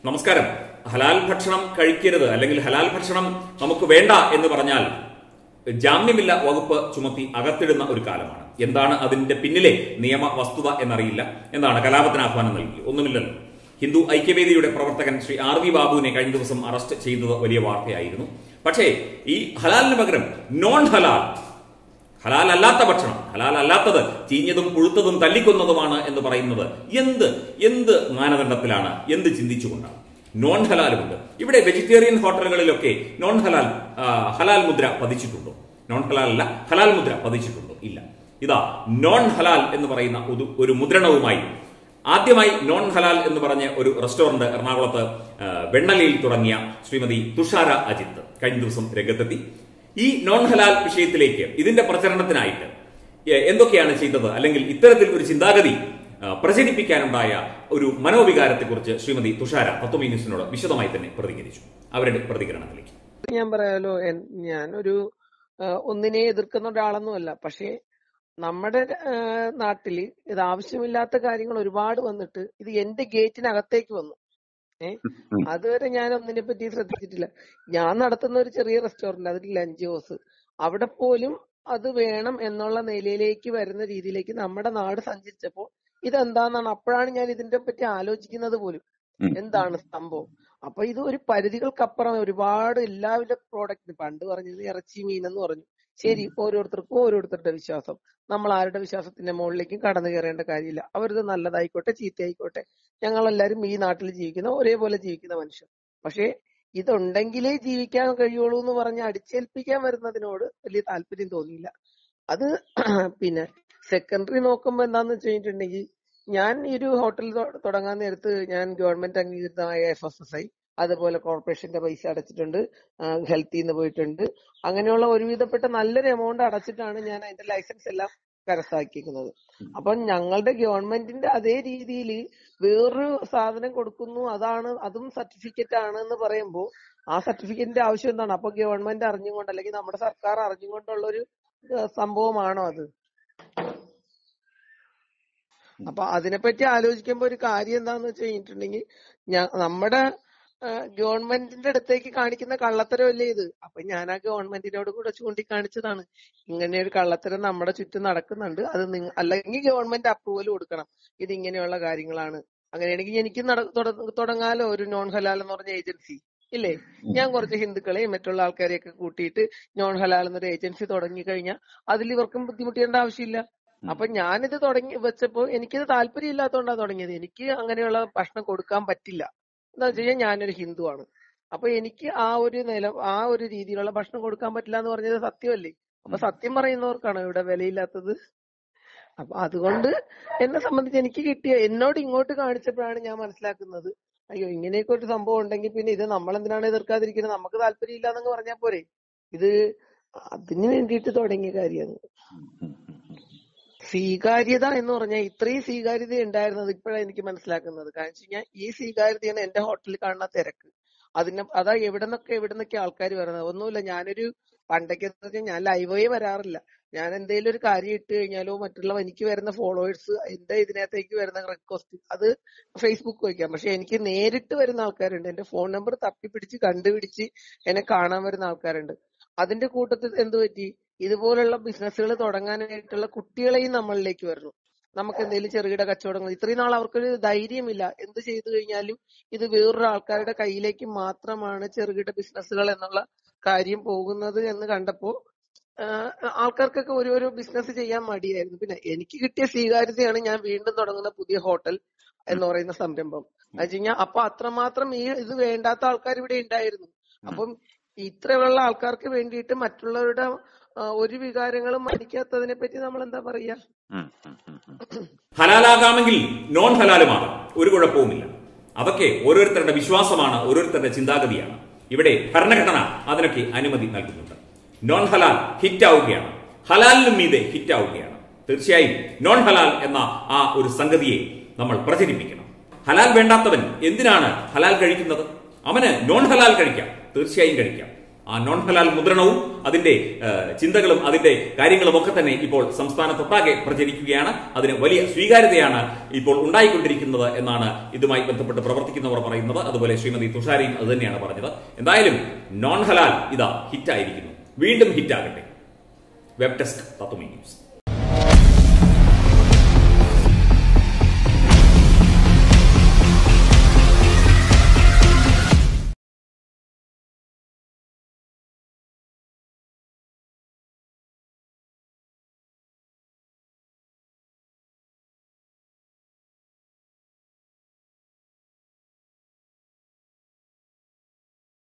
നമസ്കാരം ഹലാൽ ഭക്ഷണം കഴിക്കരുത് അല്ലെങ്കിൽ ഹലാൽ ഭക്ഷണം നമുക്ക് വേണ്ട എന്ന് പറഞ്ഞാൽ ജാമ്യമില്ല വകുപ്പ് ചുമത്തി അകത്തിടുന്ന ഒരു കാലമാണ് എന്താണ് അതിന്റെ പിന്നിലെ നിയമ വസ്തുത എന്നറിയില്ല എന്താണ് കലാപത്തിന് ആഹ്വാനം നൽകി ഒന്നുമില്ലല്ലോ ഹിന്ദു ഐക്യവേദിയുടെ പ്രവർത്തകൻ ശ്രീ ആർ വി ബാബുവിനെ കഴിഞ്ഞ ദിവസം അറസ്റ്റ് ചെയ്തത് വലിയ വാർത്തയായിരുന്നു പക്ഷേ ഈ ഹലാലിന് പകരം നോൺ ഹലാൽ ഹലാൽ അല്ലാത്ത ഭക്ഷണം ഹലാൽ അല്ലാത്തത് ചീഞ്ഞതും പുഴുത്തതും തല്ലിക്കൊന്നതുമാണ് എന്ന് പറയുന്നത് എന്ത് എന്ത് മാനദണ്ഡത്തിലാണ് എന്ത് ചിന്തിച്ചുകൊണ്ടാണ് നോൺ ഹലാലുമുണ്ട് ഇവിടെ വെജിറ്റേറിയൻ ഹോട്ടലുകളിലൊക്കെ നോൺ ഹലാൽ ആ, ഹലാൽ മുദ്ര പതിച്ചിട്ടുണ്ടോ നോൺ ഹലാൽ അല്ല ഹലാൽ മുദ്ര പതിച്ചിട്ടുണ്ടോ ഇല്ല ഇതാ നോൺ ഹലാൽ എന്ന് പറയുന്ന ഒരു- ഒരു മുദ്രണവുമായി ആദ്യമായി നോൺ ഹലാൽ എന്ന് പറഞ്ഞ ഒരു റെസ്റ്റോറന്റ് എറണാകുളത്ത് ആ, വെണ്ണലയിൽ തുടങ്ങിയ ശ്രീമതി തുഷാര അജിത്ത് കഴിഞ്ഞ ദിവസം രംഗത്തെത്തി ഈ നോൺ ഹലാൽ വിഷയത്തിലേക്ക് ഇതിന്റെ പ്രചരണത്തിനായിട്ട് എ- എന്തൊക്കെയാണ് ചെയ്തത് അല്ലെങ്കിൽ ഇത്തരത്തിൽ ഒരു ചിന്താഗതി ആ, പ്രചരിപ്പിക്കാനുണ്ടായ ഒരു മനോവികാരത്തെക്കുറിച്ച് ശ്രീമതി തുഷാര തത്വമി ന്യൂസിനോട് വിശദമായി തന്നെ പ്രതികരിച്ചു അവരുടെ പ്രതികരണത്തിലേക്ക് ഞാൻ പറയാലോ എൻ- ഞാനൊരു ആ, ഒന്നിനെ എതിർക്കുന്ന ഒരാളൊന്നുമല്ല പക്ഷേ നമ്മുടെ ആ, നാട്ടില് ഇത് ആവശ്യമില്ലാത്ത കാര്യങ്ങൾ ഒരുപാട് വന്നിട്ട് ഇത് എന്റെ ഗേറ്റിനകത്തേക്ക് വന്നു ഏ അതുവരെ ഞാൻ ഒന്നിനെ പറ്റി ശ്രദ്ധിച്ചിട്ടില്ല ഞാൻ നടത്തുന്ന ഒരു ചെറിയ റെസ്റ്റോറന്റ് അതിൽ ലഞ്ച് ഹൗസ് അവിടെ പോലും അത് വേണം എന്നുള്ള നിലയിലേക്ക് വരുന്ന രീതിയിലേക്ക് നമ്മുടെ നാട് സഞ്ചരിച്ചപ്പോൾ ഇതെന്താന്നാണ് അപ്പോഴാണ് ഞാൻ ഇതിന്റെ പറ്റി ആലോചിക്കുന്നത് പോലും എന്താണ് സംഭവം അപ്പൊ ഇത് ഒരു പരിധികൾക്കപ്പുറം ഒരുപാട് എല്ലാവിധ പ്രോഡക്റ്റ് പണ്ട് പറഞ്ഞത് ഇറച്ചി മീൻ എന്ന് പറഞ്ഞു ശരി ഓരോരുത്തർക്കും ഓരോരുത്തരുടെ വിശ്വാസം നമ്മൾ ആരുടെ വിശ്വാസത്തിന്റെ മുകളിലേക്കും കടന്നു കയറേണ്ട കാര്യമില്ല അവരത് നല്ലതായിക്കോട്ടെ ചീത്തയായിക്കോട്ടെ ഞങ്ങളെല്ലാരും ഈ നാട്ടിൽ ജീവിക്കുന്ന ഒരേപോലെ ജീവിക്കുന്ന മനുഷ്യർ പക്ഷേ ഇതുണ്ടെങ്കിലേ ജീവിക്കാൻ കഴിയുള്ളൂ എന്ന് പറഞ്ഞ് അടിച്ചേൽപ്പിക്കാൻ വരുന്നതിനോട് വലിയ താല്പര്യം തോന്നിയില്ല അത് പിന്നെ സെക്കൻഡറി നോക്കുമ്പോ എന്താന്ന് വെച്ച് കഴിഞ്ഞിട്ടുണ്ടെങ്കിൽ ഞാൻ ഈ ഒരു ഹോട്ടൽ തൊ- തുടങ്ങാൻ നേരത്ത് ഞാൻ ഗവൺമെന്റ് അംഗീകൃതമായ എഫ് എസ് എസ് ഐ അതുപോലെ കോർപ്പറേഷന്റെ പൈസ അടച്ചിട്ടുണ്ട് ഹെൽത്തിൽ നിന്ന് പോയിട്ടുണ്ട് അങ്ങനെയുള്ള ഒരുവിധപ്പെട്ട നല്ലൊരു എമൗണ്ട് അടച്ചിട്ടാണ് ഞാൻ അതിന്റെ ലൈസൻസ് എല്ലാം കരസ്ഥാക്കിയിരിക്കുന്നത് അപ്പൊ ഞങ്ങളുടെ ഗവൺമെന്റിന്റെ അതേ രീതിയിൽ വേറൊരു സാധനം കൊടുക്കുന്നു അതാണ് അതും സർട്ടിഫിക്കറ്റ് ആണ് എന്ന് പറയുമ്പോൾ ആ സർട്ടിഫിക്കറ്റിന്റെ ആവശ്യം എന്താണ് അപ്പൊ ഗവൺമെന്റ് അറിഞ്ഞുകൊണ്ട് അല്ലെങ്കിൽ നമ്മുടെ സർക്കാർ അറിഞ്ഞുകൊണ്ടുള്ള ഒരു സംഭവമാണോ അത് അപ്പൊ അതിനെപ്പറ്റി ആലോചിക്കുമ്പോ ഒരു കാര്യം എന്താന്ന് വെച്ച് കഴിഞ്ഞിട്ടുണ്ടെങ്കിൽ ഞാ നമ്മുടെ ഗവൺമെന്റിന്റെ അടുത്തേക്ക് കാണിക്കുന്ന കള്ളത്തരമല്ലേ ഇത് അപ്പൊ ഞാൻ ആ ഗവൺമെന്റിനോട് കൂടെ ചൂണ്ടിക്കാണിച്ചതാണ് ഇങ്ങനെ ഒരു കള്ളത്തരം നമ്മുടെ ചുറ്റും നടക്കുന്നുണ്ട് അത് നിങ്ങ അല്ലെങ്കിൽ ഗവൺമെന്റ് അപ്രൂവൽ കൊടുക്കണം ഇത് ഇങ്ങനെയുള്ള കാര്യങ്ങളാണ് അങ്ങനെയാണെങ്കിൽ എനിക്ക് നട- തുട- തുടങ്ങാലോ ഒരു നോൺ ഹലാൽ എന്ന് പറഞ്ഞ ഏജൻസി ഇല്ലേ ഞാൻ കുറച്ച് ഹിന്ദുക്കളെയും മറ്റുള്ള ആൾക്കാരെയൊക്കെ കൂട്ടിയിട്ട് നോൺ ഹലാൽ എന്നൊരു ഏജൻസി തുടങ്ങി കഴിഞ്ഞാൽ അതിൽ ഇവർക്കും ബുദ്ധിമുട്ടേണ്ട ആവശ്യമില്ല അപ്പൊ ഞാനിത് തുടങ്ങി വെച്ചപ്പോ എനിക്കിത് താല്പര്യം ഇല്ലാത്തതുകൊണ്ടാണ് തുടങ്ങിയത് എനിക്ക് അങ്ങനെയുള്ള ഭക്ഷണം കൊടുക്കാൻ പറ്റില്ല എന്താ വെച്ച് കഴിഞ്ഞാൽ ഞാനൊരു ഹിന്ദുവാണ് അപ്പൊ എനിക്ക് ആ ഒരു നില ആ ഒരു രീതിയിലുള്ള ഭക്ഷണം കൊടുക്കാൻ പറ്റില്ല എന്ന് പറഞ്ഞത് സത്യമല്ലേ അപ്പൊ സത്യം പറയുന്നവർക്കാണോ ഇവിടെ വിലയില്ലാത്തത് അപ്പൊ അതുകൊണ്ട് എന്നെ സംബന്ധിച്ച് എനിക്ക് കിട്ടിയ എന്നോട് ഇങ്ങോട്ട് കാണിച്ചപ്പോഴാണ് ഞാൻ മനസ്സിലാക്കുന്നത് അയ്യോ ഇങ്ങനെയൊക്കെ ഒരു സംഭവം ഉണ്ടെങ്കിൽ പിന്നെ ഇത് നമ്മൾ എന്തിനാണ് എതിർക്കാതിരിക്കുന്നത് നമുക്ക് താല്പര്യം ഇല്ല എന്നങ്ങ് പറഞ്ഞാൽ പോരെ ഇത് അതിന് വേണ്ടിയിട്ട് തുടങ്ങിയ കാര്യമാണ് സ്വീകാര്യത എന്ന് പറഞ്ഞാൽ ഇത്രയും സ്വീകാര്യത ഉണ്ടായിരുന്നത് ഇപ്പോഴാണ് എനിക്ക് മനസ്സിലാക്കുന്നത് കാരണം വെച്ച് കഴിഞ്ഞാൽ ഈ സ്വീകാര്യതയാണ് എന്റെ ഹോട്ടലിൽ കാണുന്ന തിരക്ക് അതിന് അതാ എവിടെ നിന്നൊക്കെ എവിടെ നിന്നൊക്കെ ആൾക്കാർ വരുന്നത് ഒന്നുമില്ല ഞാനൊരു പണ്ടൊക്കെ എന്ന് വെച്ചാൽ ഞാൻ ലൈവേ വരാറില്ല ഞാൻ എന്തെങ്കിലും ഒരു കാര്യം ഇട്ട് കഴിഞ്ഞാലോ മറ്റുള്ള എനിക്ക് വരുന്ന ഫോളോവേഴ്സ് എന്റെ ഇതിനകത്തേക്ക് വരുന്ന റിക്വസ്റ്റ് അത് ഫേസ്ബുക്ക് വയ്ക്കാം പക്ഷെ എനിക്ക് നേരിട്ട് വരുന്ന ആൾക്കാരുണ്ട് എന്റെ ഫോൺ നമ്പർ തപ്പിപ്പിടിച്ച് കണ്ടുപിടിച്ച് എന്നെ കാണാൻ വരുന്ന ആൾക്കാരുണ്ട് അതിന്റെ കൂട്ടത്തിൽ എന്ത് പറ്റി ഇതുപോലുള്ള ബിസിനസ്സുകൾ തുടങ്ങാനായിട്ടുള്ള കുട്ടികളെയും നമ്മളിലേക്ക് വരുന്നു നമുക്ക് എന്തെങ്കിലും ചെറുകിട കച്ചവടങ്ങൾ ഇത്രയും നാൾ അവർക്കൊരു ധൈര്യമില്ല എന്ത് ചെയ്തു കഴിഞ്ഞാലും ഇത് വേറൊരു ആൾക്കാരുടെ കയ്യിലേക്ക് മാത്രമാണ് ചെറുകിട ബിസിനസ്സുകൾ എന്നുള്ള കാര്യം പോകുന്നത് എന്ന് കണ്ടപ്പോ ആഹ് ആൾക്കാർക്കൊക്കെ ഒരു ഒരു ബിസിനസ് ചെയ്യാൻ മടിയായിരുന്നു പിന്നെ എനിക്ക് കിട്ടിയ സ്വീകാര്യതയാണ് ഞാൻ വീണ്ടും തുടങ്ങുന്ന പുതിയ ഹോട്ടൽ എന്ന് പറയുന്ന സംരംഭം അത് കഴിഞ്ഞാൽ അപ്പൊ അത്രമാത്രം ഈ ഇത് വേണ്ടാത്ത ആൾക്കാർ ഇവിടെ ഉണ്ടായിരുന്നു അപ്പം ഇത്രയുള്ള ആൾക്കാർക്ക് വേണ്ടിയിട്ട് മറ്റുള്ളവരുടെ ആ, ഒരു വികാരങ്ങളും മടിക്കാത്തതിനെ പറ്റി നമ്മൾ എന്താ പറയാ ഹലാലാകാമെങ്കിൽ നോൺ ഹലാലുമാകാം ഒരു കുഴപ്പവുമില്ല അതൊക്കെ ഓരോരുത്തരുടെ വിശ്വാസമാണ് ഓരോരുത്തരുടെ ചിന്താഗതിയാണ് ഇവിടെ ഭരണഘടന അതിനൊക്കെ അനുമതി നൽകുന്നുണ്ട് നോൺ ഹലാൽ ഹിറ്റ് ആവുകയാണ് ഹലാലിനും മീതെ ഹിറ്റ് ആവുകയാണ് തീർച്ചയായും നോൺ ഹലാൽ എന്ന ആ ഒരു സംഗതിയെ നമ്മൾ പ്രചരിപ്പിക്കണം ഹലാൽ വേണ്ടാത്തവൻ എന്തിനാണ് ഹലാൽ കഴിക്കുന്നത് അവന് നോൺ ഹലാൽ കഴിക്കാം തീർച്ചയായും കഴിക്കാം ആ നോൺ ഹലാൽ മുദ്രണവും അതിന്റെ ഏഹ്, ചിന്തകളും അതിന്റെ കാര്യങ്ങളും ഒക്കെ തന്നെ ഇപ്പോൾ സംസ്ഥാനത്തൊട്ടാകെ പ്രചരിക്കുകയാണ് അതിന് വലിയ സ്വീകാര്യതയാണ് ഇപ്പോൾ ഉണ്ടായിക്കൊണ്ടിരിക്കുന്നത് എന്നാണ് ഇതുമായി ബന്ധപ്പെട്ട് പ്രവർത്തിക്കുന്നവർ പറയുന്നത് അതുപോലെ ശ്രീമതി തുഷാരിയും അത് തന്നെയാണ് പറഞ്ഞത് എന്തായാലും നോൺ ഹലാൽ ഇതാ ഹിറ്റായിരിക്കുന്നു വീണ്ടും ഹിറ്റാകട്ടെ വെബ് ഡെസ്ക് തത്വമി ന്യൂസ്